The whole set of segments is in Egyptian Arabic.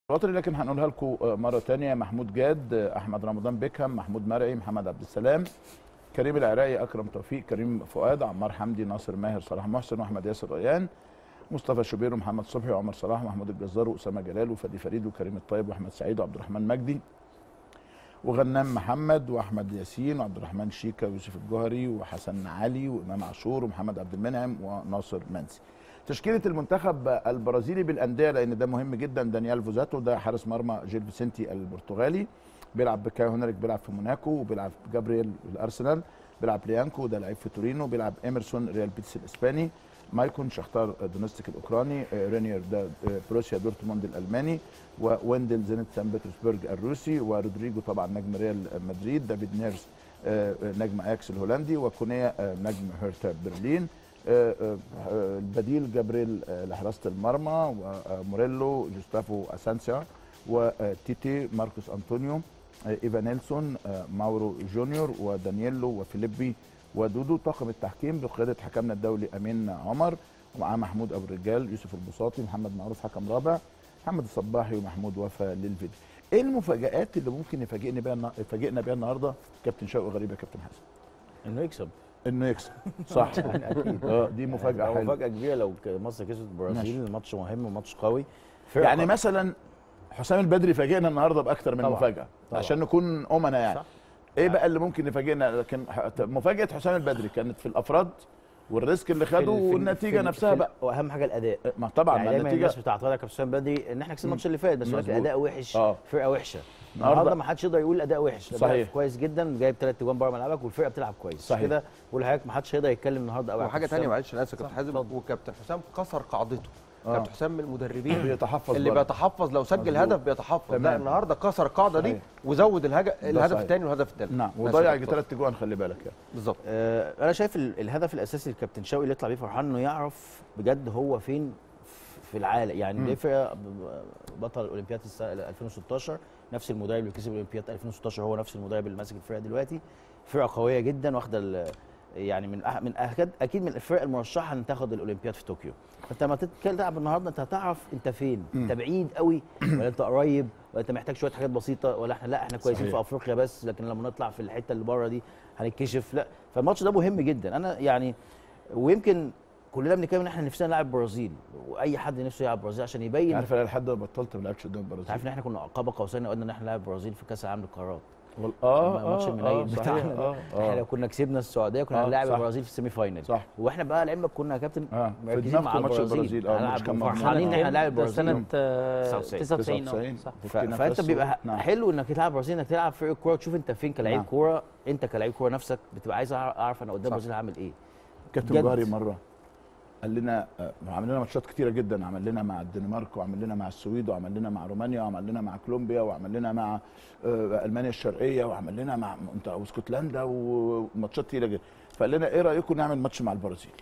الوطني لكن هنقولها لكم مره تانية محمود جاد احمد رمضان بيكهام محمود مرعي محمد عبد السلام كريم العراقي اكرم توفيق كريم فؤاد عمار حمدي ناصر ماهر صلاح محسن واحمد ياسر ريان مصطفى شوبير ومحمد صبحي وعمر صلاح ومحمود الجزار واسامه جلال وفادي فريد وكريم الطيب واحمد سعيد وعبد الرحمن مجدي وغنام محمد واحمد ياسين وعبد الرحمن شيكا ويوسف الجوهري وحسن علي وامام عاشور ومحمد عبد المنعم وناصر منسي تشكيله المنتخب البرازيلي بالانديه لان ده مهم جدا دانيال فوزاتو ده حارس مرمى جيل فيسنتي البرتغالي بيلعب بكاي هنريك بيلعب في موناكو وبيلعب جابرييل الارسنال بيلعب ليانكو ده لعيب في تورينو بيلعب ايمرسون ريال بيتس الاسباني مايكون شختار دونستيك الاوكراني رينير ده بروسيا دورتموند الالماني وويندل زينت سان بطرسبرج الروسي ورودريجو طبعا نجم ريال مدريد دافيد نيرس نجم اياكس الهولندي وكونيا نجم هيرتا برلين البديل جابريل لحراسه المرمى وموريلو جوستافو اسانسيا وتيتي ماركوس انطونيو ايفا نيلسون ماورو جونيور ودانييلو وفيليبي ودودو طاقم التحكيم بقياده حكمنا الدولي امين عمر ومعاه محمود ابو الرجال يوسف البساطي محمد معروف حكم رابع محمد الصباحي ومحمود وفا للفيديو ايه المفاجات اللي ممكن يفاجئني بيها يفاجئنا بيها النهارده كابتن شوقي غريب يا كابتن حسن انه يكسب انه يكسب صح اكيد اه دي مفاجاه حلوه حلوه مفاجاه كبيره لو ك- مصر كسبت البرازيل الماتش مهم وماتش قوي يعني مثلا حسام البدري فاجئنا النهارده باكتر من طبعاً. مفاجاه طبعاً. عشان نكون امنا يعني صح. ايه بقى اللي ممكن يفاجئنا لكن ح- مفاجاه حسام البدري كانت في الافراد والريسك اللي في ال- خده في ال- والنتيجه في ال- نفسها في ال- بقى واهم حاجه الاداء ما طبعا يعني ما دايما النتيجه الناس بتعترض على كابتن حسام بدري ان احنا كسبنا الماتش اللي فات بس يقول لك مظبوط. الاداء وحش آه. فرقه وحشه النهاردة- النهارده ما حدش يقدر يقول الاداء وحش الأداء صحيح. كويس جدا جايب ثلاث اجوان بره ملعبك والفرقه بتلعب كويس صحيح. كده بقول لحضرتك ما حدش هيقدر يتكلم النهارده قوي وحاجه ثانيه معلش انا اسف كابتن حازم وكابتن حسام كسر قاعدته آه. كابتن حسام من المدربين بيتحفظ اللي برضه. بيتحفظ لو سجل مظبوط. هدف بيتحفظ لا تمام. النهارده كسر القاعده دي صحيح. وزود الهج... الهدف صحيح. الثاني والهدف الثالث نعم ماشي وضيع يا كابتن. ثلاث اجوان خلي بالك يعني بالظبط آه انا شايف ال- الهدف الاساسي للكابتن شوقي اللي يطلع بيه فرحان انه يعرف بجد هو فين في العالم يعني مم. دي فرقه ب- ب- بطل الاولمبياد السنه 2016 نفس المدرب اللي كسب الاولمبياد 2016 هو نفس المدرب اللي ماسك الفرقه دلوقتي فرقه قويه جدا واخده ال- يعني من أح من أكد اكيد من الفرق المرشحه ان تاخد الاولمبياد في طوكيو فانت لما تتكلم تلعب النهارده انت هتعرف انت فين انت بعيد قوي ولا انت قريب ولا انت محتاج شويه حاجات بسيطه ولا احنا لا احنا كويسين صحيح. في افريقيا بس لكن لما نطلع في الحته اللي بره دي هنتكشف لا فالماتش ده مهم جدا انا يعني ويمكن كلنا بنتكلم ان احنا نفسنا نلعب البرازيل واي حد نفسه يلعب البرازيل عشان يبين عارف انا لحد ما بطلت ما لعبتش قدام انت عارف البرازيل ان احنا كنا قاب قوسين قلنا ان احنا نلعب البرازيل في كاس العالم للقارات وال- اه الماتش اه المنيل اه صحيح بتاعنا ده. اه احنا لو اه كنا كسبنا السعوديه كنا آه، هنلاعب صح. البرازيل في السيمي فاينل صح واحنا بقى لعلمك كنا يا كابتن اه في مركزين دماغكم مع ماتش البرازيل البرازيل اه هنلعب ماتش كان فرحانين ان احنا هنلاعب ده البرازيل سنه آه، 99. 99 99. اه صح ف... فانت بيبقى نعم. حلو انك تلعب برازيل انك تلعب فريق كوره تشوف انت فين كلاعب نعم. كوره انت كلاعب كوره نفسك بتبقى عايز أعرف- اعرف انا قدام البرازيل هعمل ايه كابتن بجد. جوهري مره قال لنا آه، عمل لنا ماتشات كتيره جدا عمل لنا مع الدنمارك وعمل لنا مع السويد وعمل لنا مع رومانيا وعمل لنا مع كولومبيا وعمل لنا مع آه، المانيا الشرقيه وعمل لنا مع انت واسكتلندا وماتشات كتيره جدا فقال لنا ايه رايكم نعمل ماتش مع البرازيل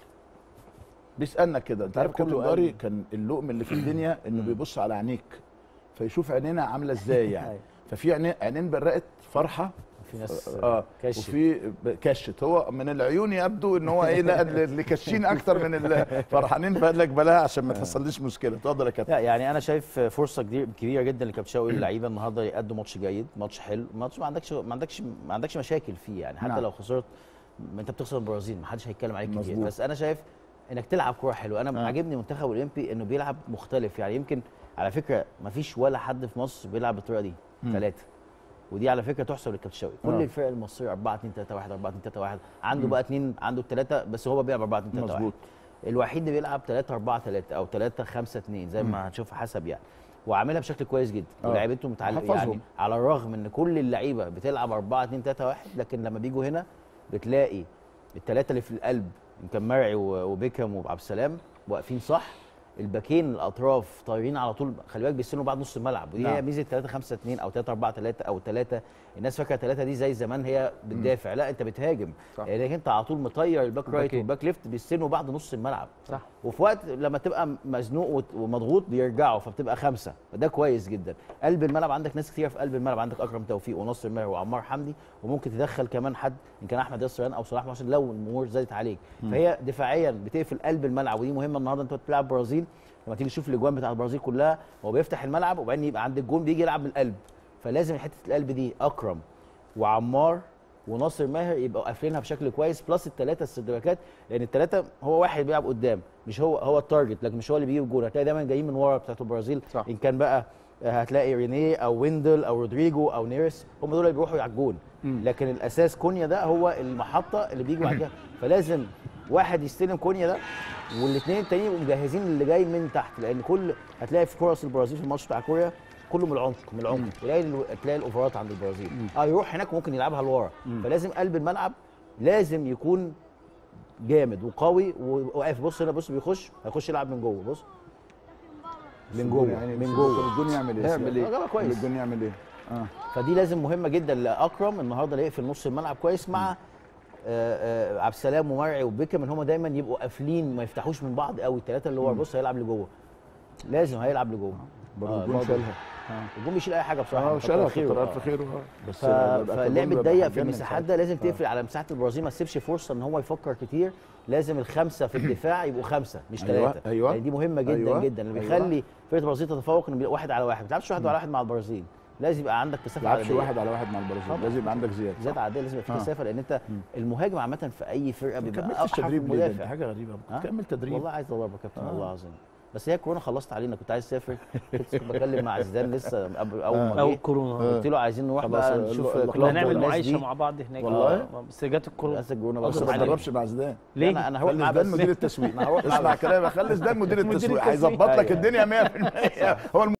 بيسالنا كده انت عارف كله كابتن قال- جوهري كان اللقم اللي في الدنيا انه بيبص على عينيك فيشوف عينينا عامله ازاي يعني أيوة. ففي عينين عينين برقت فرحه في ناس اه كشت. وفي ب- كشت هو من العيون يبدو ان هو ايه لا اللي كاشين اكتر من الفرحانين فقال لك بلاها عشان ما تحصليش مشكله اتفضل يا كابتن لا يعني انا شايف فرصه كبير- كبيره جدا لكابتن شوقي اللعيبه النهارده يأدوا ماتش جيد ماتش حلو ماتش ما عندكش ما عندكش ما عندكش مشاكل فيه يعني حتى نعم. لو خسرت ما انت بتخسر البرازيل ما حدش هيتكلم عليك كتير مظبوط. بس انا شايف انك تلعب كوره حلوه انا آه. عاجبني المنتخب الاولمبي انه بيلعب مختلف يعني يمكن على فكره ما فيش ولا حد في مصر بيلعب بالطريقه دي مم. ثلاثه ودي على فكره تحسب للكابتن شوقي كل آه. الفرق المصريه 4 2 3 1 4 2 3 1 عنده مم. بقى اثنين عنده الثلاثه بس هو بيلعب 4 2 3 1 مظبوط الوحيد اللي بيلعب 3 4 3 او 3 5 2 زي ما هنشوف حسب يعني وعاملها بشكل كويس جدا آه. ولاعيبته متعلقه حفظهم. يعني على الرغم ان كل اللعيبه بتلعب 4 2 3 1 لكن لما بيجوا هنا بتلاقي الثلاثه اللي في القلب ان كان مرعي و- وبيكهام وعبد السلام واقفين صح الباكين الاطراف طايرين على طول خلي بالك بيستنوا بعد نص الملعب ودي نعم. هي ميزه 3 5 2 او 3 4 3 او 3 الناس فاكره 3 دي زي زمان هي بتدافع لا انت بتهاجم صح. لانك انت على طول مطير الباك رايت الباكين. والباك ليفت بيستنوا بعد نص الملعب صح وفي وقت لما تبقى مزنوق وت- ومضغوط بيرجعوا فبتبقى خمسه فده كويس جدا قلب الملعب عندك ناس كتير في قلب الملعب عندك اكرم توفيق وناصر ماهر وعمار حمدي وممكن تدخل كمان حد ان كان احمد ياسر ريان او صلاح محسن لو الامور زادت عليك فهي دفاعيا بتقفل قلب الملعب ودي مهمه النهارده انت بتلعب برازيل لما تيجي تشوف الاجوان بتاع البرازيل كلها هو بيفتح الملعب وبعدين يبقى عند الجون بيجي يلعب من القلب فلازم حته القلب دي اكرم وعمار وناصر ماهر يبقوا قافلينها بشكل كويس بلس الثلاثه السردباكات لان الثلاثه هو واحد بيلعب قدام مش هو هو التارجت لكن مش هو اللي بيجيب الجول هتلاقي دايما جايين من ورا بتاعت البرازيل صح. ان كان بقى هتلاقي رينيه او ويندل او رودريجو او نيرس هم دول اللي بيروحوا على الجون لكن الاساس كونيا ده هو المحطه اللي بيجوا بعدها فلازم واحد يستلم كونيا ده والاثنين التانيين يبقوا مجهزين اللي جاي من تحت لان كل هتلاقي في فرص البرازيل في الماتش بتاع كوريا كله من العمق من العمق تلاقي ال- تلاقي الاوفرات عند البرازيل اه يروح هناك ممكن يلعبها لورا فلازم قلب الملعب لازم يكون جامد وقوي وواقف بص هنا بص بيخش هيخش يلعب من جوه بص من جوه يعني من جوه الجون يعمل ايه؟ يعمل إيه؟ جابها كويس الجون يعمل ايه؟ اه فدي لازم مهمه جدا لاكرم النهارده اللي يقفل نص الملعب كويس مع آه، آه، عبد السلام ومرعي وبيكم ان هم دايما يبقوا قافلين ما يفتحوش من بعض قوي الثلاثه اللي هو بص هيلعب لجوه لازم هيلعب لجوه برضه آه، الجون برضه. شالها الجون بيشيل اي حاجه بصراحه اه كتر شالها خيره. كتر آه. الف خيره اه ف... بيبقى كان فاللعب بيبقى الضيق في هتجنن المساحات ساعتها. ده لازم تقفل على مساحه البرازيل ما تسيبش فرصه ان هو يفكر كتير لازم الخمسه في الدفاع يبقوا خمسه مش أيوة، ثلاثه أيوة. يعني دي مهمه جدا أيوة، جدا اللي أيوة. بيخلي فرقه البرازيل تتفوق ان بيبقى واحد على واحد ما تلعبش واحد على واحد مع البرازيل لازم يبقى عندك ما كثافه تلعبش عددية. واحد على واحد مع البرازيل طبعا. لازم يبقى عندك زياده زياده عاديه لازم يبقى في آه. كثافه لان انت المهاجم عامه في اي فرقه ما بيبقى كملتش أوحش تدريب من ليه ده؟ المدافع دي حاجه غريبه ها؟ كمل تدريب والله عايز ادرب يا كابتن آه. والله العظيم بس هي كورونا خلصت علينا كنت عايز اسافر كنت بكلم مع زيدان لسه قبل اول ما او جه كورونا قلت له عايزين نروح خلاص بقى ال- نشوف ال- كلوب كنا هنعمل والناس معايشه دي. مع بعض هناك والله؟ آه، بس جت الكورونا للاسف كورونا أصلاً بس ما عليك. تدربش مع زيدان ليه؟ انا انا هروح خلي معاه زيدان بس مدير التسويق أنا هروح معاه اسمع بس. كلامي خلي زيدان مدير مدير التسويق التسويق. هيظبط لك أيوة. الدنيا 100% هو